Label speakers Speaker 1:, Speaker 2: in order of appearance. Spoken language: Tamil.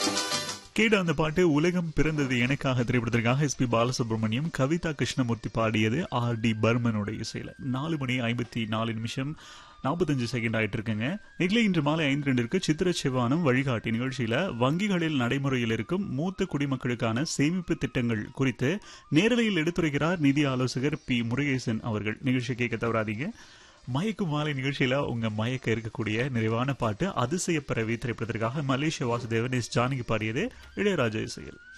Speaker 1: கேட்ட அந்த பாட்டு உலகம் பிறந்தது எனக்காக திரைப்படத்திற்காக எஸ் பி பாலசுப்ரமணியம் கவிதா கிருஷ்ணமூர்த்தி பாடியது ஆர் டி பர்மனோட இசையில நாலு மணி ஐம்பத்தி நாலு நிமிஷம் நாற்பத்தஞ்சு செகண்ட் ஆயிட்டு இருக்குங்க நெகிழ இன்று மாலை ஐந்து ரெண்டிற்கு சித்திர செவ்வானம் வழிகாட்டி நிகழ்ச்சியில வங்கிகளில் நடைமுறையில் இருக்கும் மூத்த குடிமக்களுக்கான சேமிப்பு திட்டங்கள் குறித்து நேரலையில் எடுத்துரைக்கிறார் நிதி ஆலோசகர் பி முருகேசன் அவர்கள் நிகழ்ச்சி கேட்க தவறாதீங்க மயக்கும் மாலை நிகழ்ச்சியில உங்க மயக்க இருக்கக்கூடிய நிறைவான பாட்டு அதிசய பிறவி திரைப்படத்திற்காக மலேசிய வாசுதேவன் எஸ் ஜானகி பாடியது இளையராஜா இசையில்